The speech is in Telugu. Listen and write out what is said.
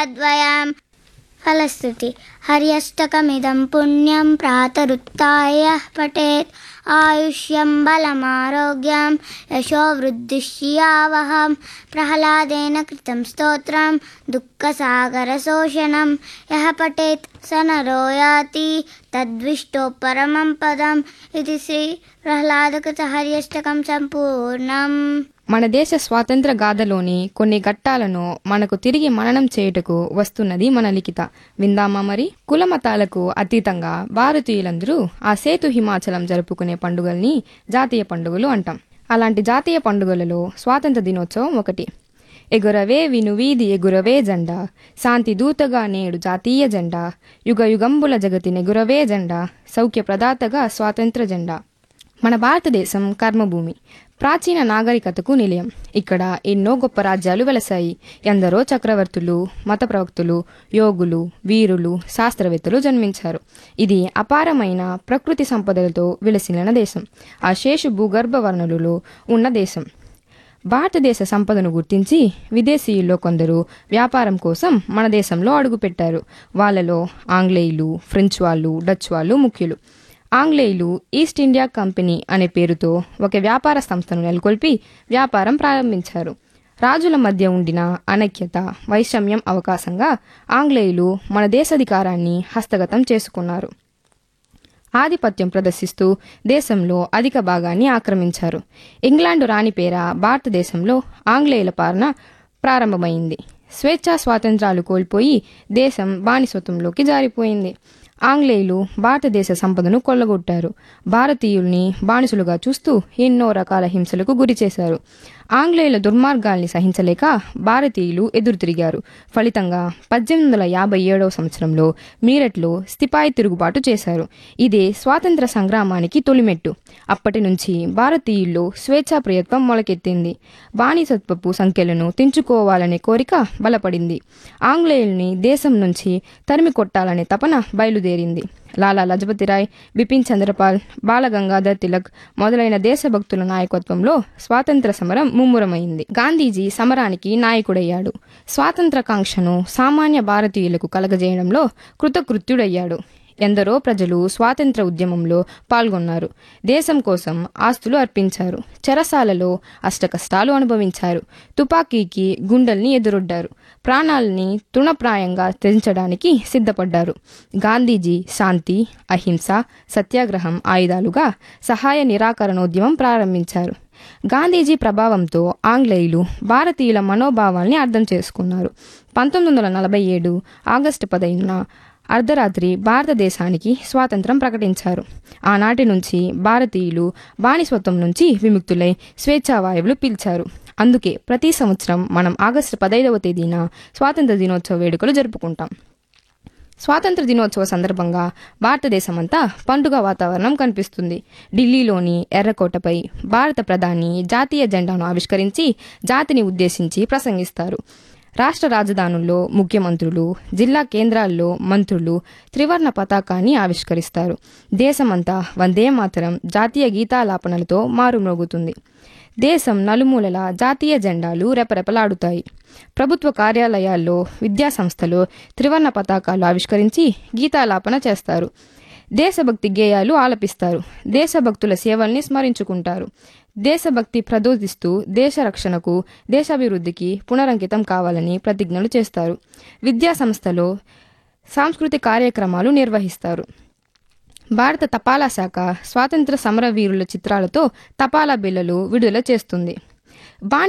పాదద్వయం ఫలశ్రుతి హర్యష్టకమిదం పుణ్యం ప్రాతరుత్య పఠేత్ ఆయుష్యం బలమారోగ్యం యశో వృద్ధిశ్యావహం ప్రహ్లాదేన కృతం స్తోత్రం దుఃఖసాగరశోషణం యః పఠేత్ స నరో యాతి తద్విష్టో పరమం పదం ఇది శ్రీ ప్రహ్లాదకృత హర్యష్టకం సంపూర్ణం మన దేశ స్వాతంత్ర గాథలోని కొన్ని ఘట్టాలను మనకు తిరిగి మననం చేయుటకు వస్తున్నది మన లిఖిత విందామా మరి కుల మతాలకు అతీతంగా భారతీయులందరూ ఆ సేతు హిమాచలం జరుపుకునే పండుగల్ని జాతీయ పండుగలు అంటాం అలాంటి జాతీయ పండుగలలో స్వాతంత్ర దినోత్సవం ఒకటి ఎగురవే వినువీది ఎగురవే జెండా శాంతి దూతగా నేడు జాతీయ జెండా యుగ యుగంబుల జగతి నెగురవే జెండా సౌఖ్య ప్రదాతగా స్వాతంత్ర జెండా మన భారతదేశం కర్మభూమి ప్రాచీన నాగరికతకు నిలయం ఇక్కడ ఎన్నో గొప్ప రాజ్యాలు వెలసాయి ఎందరో చక్రవర్తులు మత ప్రవక్తులు యోగులు వీరులు శాస్త్రవేత్తలు జన్మించారు ఇది అపారమైన ప్రకృతి సంపదలతో విలసిల్లిన దేశం ఆ శేషు భూగర్భ వర్ణులలో ఉన్న దేశం భారతదేశ సంపదను గుర్తించి విదేశీయుల్లో కొందరు వ్యాపారం కోసం మన దేశంలో అడుగుపెట్టారు వాళ్ళలో ఆంగ్లేయులు ఫ్రెంచ్ వాళ్ళు డచ్ వాళ్ళు ముఖ్యులు ఆంగ్లేయులు ఈస్ట్ ఇండియా కంపెనీ అనే పేరుతో ఒక వ్యాపార సంస్థను నెలకొల్పి వ్యాపారం ప్రారంభించారు రాజుల మధ్య ఉండిన అనైక్యత వైషమ్యం అవకాశంగా ఆంగ్లేయులు మన దేశాధికారాన్ని హస్తగతం చేసుకున్నారు ఆధిపత్యం ప్రదర్శిస్తూ దేశంలో అధిక భాగాన్ని ఆక్రమించారు ఇంగ్లాండు రాణి పేర భారతదేశంలో ఆంగ్లేయుల పాలన ప్రారంభమైంది స్వేచ్ఛా స్వాతంత్రాలు కోల్పోయి దేశం బానిసత్వంలోకి జారిపోయింది ఆంగ్లేయులు భారతదేశ సంపదను కొల్లగొట్టారు భారతీయుల్ని బానిసలుగా చూస్తూ ఎన్నో రకాల హింసలకు గురి చేశారు ఆంగ్లేయుల దుర్మార్గాల్ని సహించలేక భారతీయులు ఎదురు తిరిగారు ఫలితంగా పద్దెనిమిది వందల యాభై ఏడవ సంవత్సరంలో మీరట్లో స్థిపాయి తిరుగుబాటు చేశారు ఇదే స్వాతంత్ర సంగ్రామానికి తొలిమెట్టు అప్పటి నుంచి భారతీయుల్లో స్వేచ్ఛా ప్రయత్నం మొలకెత్తింది బానిసత్వపు సంఖ్యలను తెంచుకోవాలనే కోరిక బలపడింది ఆంగ్లేయుల్ని దేశం నుంచి తరిమి కొట్టాలనే తపన బయలుదేరింది లాలా లజపతిరాయ్ బిపిన్ చంద్రపాల్ బాలగంగాధర్ తిలక్ మొదలైన దేశభక్తుల నాయకత్వంలో స్వాతంత్ర సమరం ముమ్మురమైంది గాంధీజీ సమరానికి నాయకుడయ్యాడు స్వాతంత్రకాంక్షను సామాన్య భారతీయులకు కలగజేయడంలో కృతకృత్యుడయ్యాడు ఎందరో ప్రజలు స్వాతంత్ర ఉద్యమంలో పాల్గొన్నారు దేశం కోసం ఆస్తులు అర్పించారు చెరసాలలో అష్టకష్టాలు అనుభవించారు తుపాకీకి గుండెల్ని ఎదురొడ్డారు ప్రాణాలని తృణప్రాయంగా తెంచడానికి సిద్ధపడ్డారు గాంధీజీ శాంతి అహింస సత్యాగ్రహం ఆయుధాలుగా సహాయ నిరాకరణోద్యమం ప్రారంభించారు గాంధీజీ ప్రభావంతో ఆంగ్లేయులు భారతీయుల మనోభావాల్ని అర్థం చేసుకున్నారు పంతొమ్మిది వందల నలభై ఏడు ఆగస్టు పదిహేనున అర్ధరాత్రి భారతదేశానికి స్వాతంత్రం ప్రకటించారు ఆనాటి నుంచి భారతీయులు బానిసత్వం నుంచి విముక్తులై స్వేచ్ఛావాయువులు పీల్చారు అందుకే ప్రతి సంవత్సరం మనం ఆగస్టు పదైదవ తేదీన స్వాతంత్ర దినోత్సవ వేడుకలు జరుపుకుంటాం స్వాతంత్ర దినోత్సవ సందర్భంగా భారతదేశమంతా పండుగ వాతావరణం కనిపిస్తుంది ఢిల్లీలోని ఎర్రకోటపై భారత ప్రధాని జాతీయ జెండాను ఆవిష్కరించి జాతిని ఉద్దేశించి ప్రసంగిస్తారు రాష్ట్ర రాజధానుల్లో ముఖ్యమంత్రులు జిల్లా కేంద్రాల్లో మంత్రులు త్రివర్ణ పతాకాన్ని ఆవిష్కరిస్తారు దేశమంతా వందే మాతరం జాతీయ గీతాలాపనలతో మారుమ్రోగుతుంది దేశం నలుమూలల జాతీయ జెండాలు రెపరెపలాడుతాయి ప్రభుత్వ కార్యాలయాల్లో విద్యాసంస్థలు త్రివర్ణ పతాకాలు ఆవిష్కరించి గీతాలాపన చేస్తారు దేశభక్తి గేయాలు ఆలపిస్తారు దేశభక్తుల సేవల్ని స్మరించుకుంటారు దేశభక్తి ప్రదోదిస్తూ దేశ రక్షణకు దేశాభివృద్ధికి పునరంకితం కావాలని ప్రతిజ్ఞలు చేస్తారు విద్యా సంస్థలో సాంస్కృతిక కార్యక్రమాలు నిర్వహిస్తారు భారత తపాలా శాఖ స్వాతంత్ర సమరవీరుల చిత్రాలతో తపాలా బిళ్ళలు విడుదల చేస్తుంది బాణి